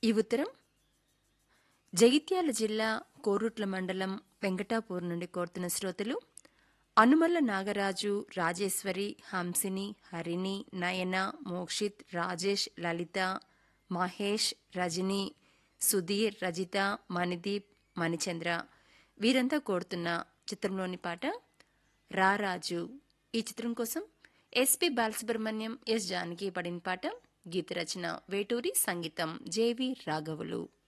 ఈ ఉత్తరం జగిత్యాల జిల్లా కోరుట్ల మండలం వెంకటాపూర్ నుండి కోరుతున్న శ్రోతలు అనుమల్ల నాగరాజు రాజేశ్వరి హంసిని హరిణి నయన మోక్షిత్ రాజేష్ లలిత మహేష్ రజని సుధీర్ రజిత మణిదీప్ మణిచంద్ర వీరంతా కోరుతున్న చిత్రంలోని పాట రారాజు ఈ చిత్రం కోసం ఎస్పి బాలసుబ్రహ్మణ్యం ఎస్ జానకి పడిన పాట గీత రచన వేటూరి సంగీతం జేవి రాఘవులు